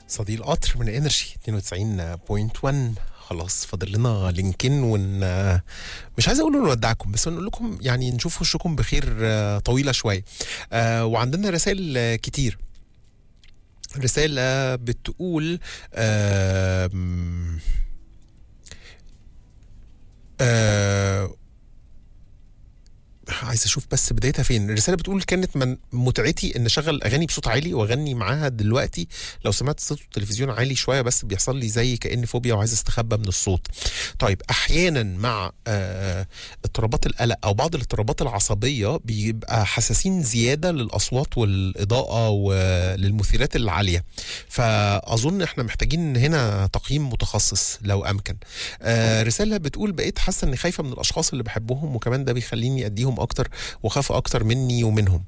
صديق القطر من انرجي 92.1 خلاص فاضل لنا لينكين ون مش عايز اقول نودعكم بس نقول لكم يعني نشوف وشكم بخير آه، طويله شويه آه، وعندنا رسائل آه، كتير رسالة بتقول آم، آه عايز اشوف بس بدايتها فين الرساله بتقول كانت من متعتي ان اشغل اغاني بصوت عالي واغني معاها دلوقتي لو سمعت صوت التلفزيون عالي شويه بس بيحصل لي زي كان فوبيا وعايز استخبى من الصوت طيب احيانا مع آه اضطرابات القلق او بعض الاضطرابات العصبيه بيبقى حساسين زياده للاصوات والاضاءه وللمثيرات العاليه فاظن احنا محتاجين هنا تقييم متخصص لو امكن آه رساله بتقول بقيت حاسه اني خايفه من الاشخاص اللي بحبهم وكمان ده بيخليني اديهم اكتر واخاف اكتر مني ومنهم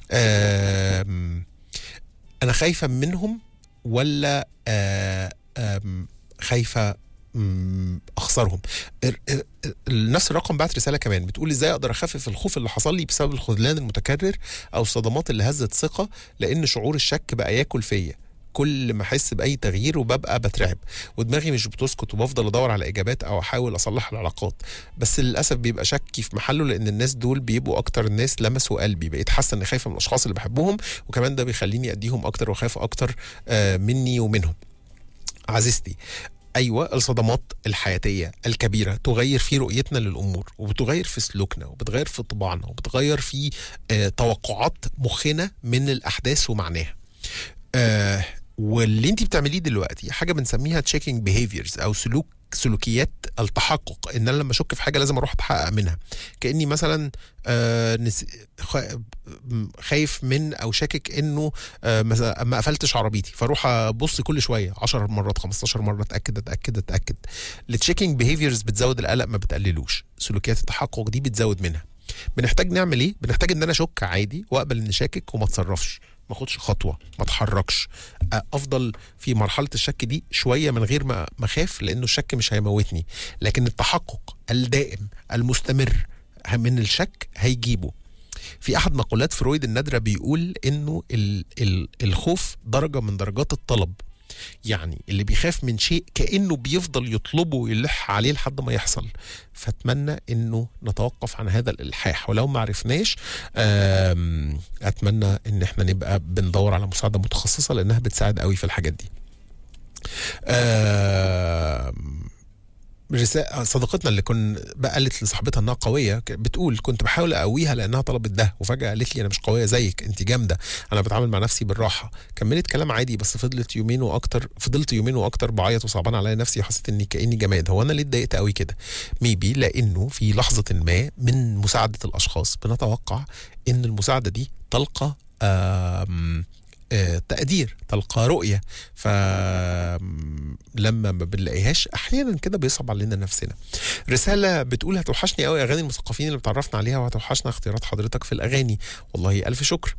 آم، انا خايفه منهم ولا آه، آم، خايفه مم، اخسرهم ال- ال- ال- نفس الرقم بعت رساله كمان بتقول ازاي اقدر اخفف الخوف اللي حصل لي بسبب الخذلان المتكرر او الصدمات اللي هزت ثقه لان شعور الشك بقى ياكل فيا كل ما احس باي تغيير وببقى بترعب ودماغي مش بتسكت وبفضل ادور على اجابات او احاول اصلح العلاقات بس للاسف بيبقى شكي في محله لان الناس دول بيبقوا اكتر الناس لمسوا قلبي بقيت حاسه اني خايفه من الاشخاص اللي بحبهم وكمان ده بيخليني اديهم اكتر واخاف اكتر آه، مني ومنهم عزيزتي ايوه الصدمات الحياتيه الكبيره تغير في رؤيتنا للامور وبتغير في سلوكنا وبتغير في طباعنا وبتغير في آه، توقعات مخنا من الاحداث ومعناها آه واللي انت بتعمليه دلوقتي حاجه بنسميها تشيكينج بيهيفيرز او سلوك سلوكيات التحقق ان انا لما اشك في حاجه لازم اروح اتحقق منها كاني مثلا آه نس... خ- خايف من او شاكك انه آه مثلا ما قفلتش عربيتي فاروح ابص كل شويه 10 مرات 15 مره اتاكد اتاكد اتاكد التشيكينج بيهيفيرز بتزود القلق ما بتقللوش سلوكيات التحقق دي بتزود منها بنحتاج نعمل ايه بنحتاج ان انا اشك عادي واقبل اني شاكك وما اتصرفش ما اخدش خطوه ما اتحركش أ- افضل في مرحله الشك دي شويه من غير ما ما اخاف لانه الشك مش هيموتني لكن التحقق الدائم المستمر من الشك هيجيبه في احد مقولات فرويد النادره بيقول انه ال ال الخوف درجه من درجات الطلب يعني اللي بيخاف من شيء كانه بيفضل يطلبه ويلح عليه لحد ما يحصل فاتمنى انه نتوقف عن هذا الالحاح ولو ما عرفناش آم، اتمنى ان احنا نبقى بندور على مساعده متخصصه لانها بتساعد قوي في الحاجات دي آم، رسالة صديقتنا اللي كن بقى قالت لصاحبتها انها قويه ك- بتقول كنت بحاول اقويها لانها طلبت ده وفجاه قالت لي انا مش قويه زيك انت جامده انا بتعامل مع نفسي بالراحه كملت كلام عادي بس فضلت يومين واكتر فضلت يومين واكتر بعيط وصعبان عليا نفسي وحسيت اني كاني جماد هو انا ليه اتضايقت قوي كده ميبي لانه في لحظه ما من مساعده الاشخاص بنتوقع ان المساعده دي تلقى آم آه، تقدير تلقى رؤية فلما ما بنلاقيهاش احيانا كده بيصعب علينا نفسنا رسالة بتقول هتوحشني قوي اغاني المثقفين اللي بتعرفنا عليها وهتوحشنا اختيارات حضرتك في الاغاني والله الف شكر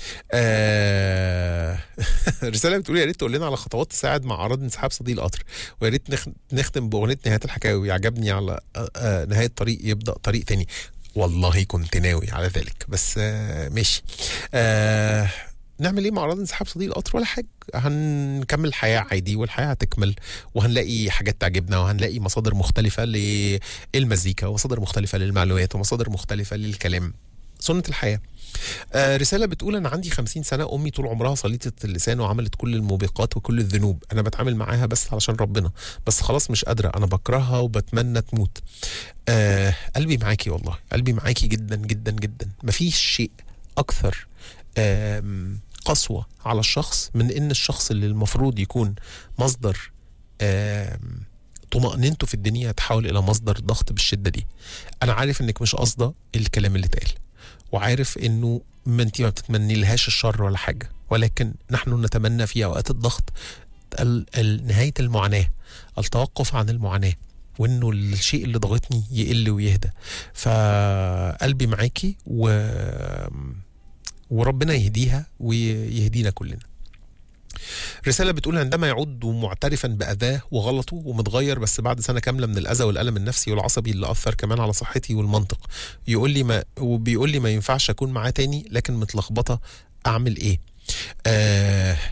آه رسالة بتقول يا ريت تقول لنا على خطوات تساعد مع اعراض انسحاب صديق القطر ويا ريت نخ- نختم باغنية نهاية الحكاوي عجبني على آه آه نهاية طريق يبدأ طريق تاني والله كنت ناوي على ذلك بس آه ماشي آه نعمل ايه مع اعراض انسحاب صديق القطر ولا حاجه هنكمل الحياه عادي والحياه هتكمل وهنلاقي حاجات تعجبنا وهنلاقي مصادر مختلفه للمزيكا ومصادر مختلفه للمعلومات ومصادر مختلفه للكلام سنه الحياه آه رسالة بتقول أنا عندي خمسين سنة أمي طول عمرها صليطة اللسان وعملت كل الموبقات وكل الذنوب أنا بتعامل معاها بس علشان ربنا بس خلاص مش قادرة أنا بكرهها وبتمنى تموت آه قلبي معاكي والله قلبي معاكي جدا جدا جدا مفيش شيء أكثر آم، قسوة على الشخص من ان الشخص اللي المفروض يكون مصدر آم، طمأنينته في الدنيا تحول الى مصدر ضغط بالشدة دي انا عارف انك مش قاصدة الكلام اللي اتقال وعارف انه ما انت ما بتتمني لهاش الشر ولا حاجة ولكن نحن نتمنى في اوقات الضغط ال- ال- نهاية المعاناة التوقف عن المعاناة وانه الشيء اللي ضغطني يقل ويهدى فقلبي معاكي و وربنا يهديها ويهدينا كلنا رسالة بتقول عندما يعود معترفا بأذاه وغلطه ومتغير بس بعد سنة كاملة من الأذى والألم النفسي والعصبي اللي أثر كمان على صحتي والمنطق يقول لي ما وبيقول لي ما ينفعش أكون معاه تاني لكن متلخبطة أعمل إيه؟ آه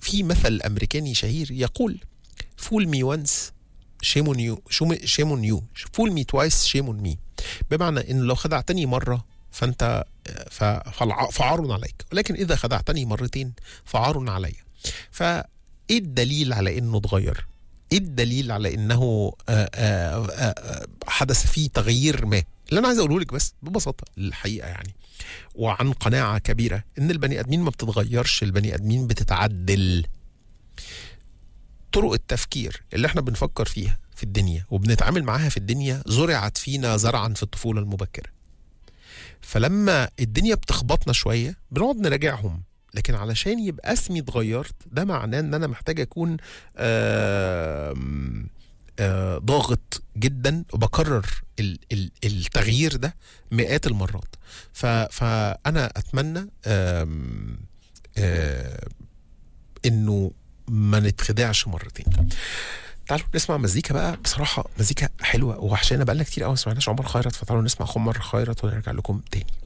في مثل امريكاني شهير يقول فول مي وانس شيم اون يو شيم اون يو فول مي توايس شيم اون مي بمعنى ان لو خدعتني مره فانت ف- فالع- فعار عليك ولكن اذا خدعتني مرتين فعار علي فايه الدليل على انه اتغير ايه الدليل على انه آه، آه، آه، آه، حدث فيه تغيير ما اللي انا عايز اقوله لك بس ببساطه الحقيقه يعني وعن قناعه كبيره ان البني ادمين ما بتتغيرش البني ادمين بتتعدل طرق التفكير اللي احنا بنفكر فيها في الدنيا وبنتعامل معاها في الدنيا زرعت فينا زرعا في الطفوله المبكره فلما الدنيا بتخبطنا شويه بنقعد نراجعهم لكن علشان يبقى اسمي اتغيرت ده معناه ان انا محتاج اكون آم، آه، ضاغط جدا وبكرر ال- ال- التغيير ده مئات المرات ف- فانا اتمنى آم، آه، انه ما نتخدعش مرتين تعالوا نسمع مزيكا بقى بصراحه مزيكا حلوه وحشانه بقالنا كتير قوي ما سمعناش عمر خيرت فتعالوا نسمع خمر خيرت ونرجع لكم تاني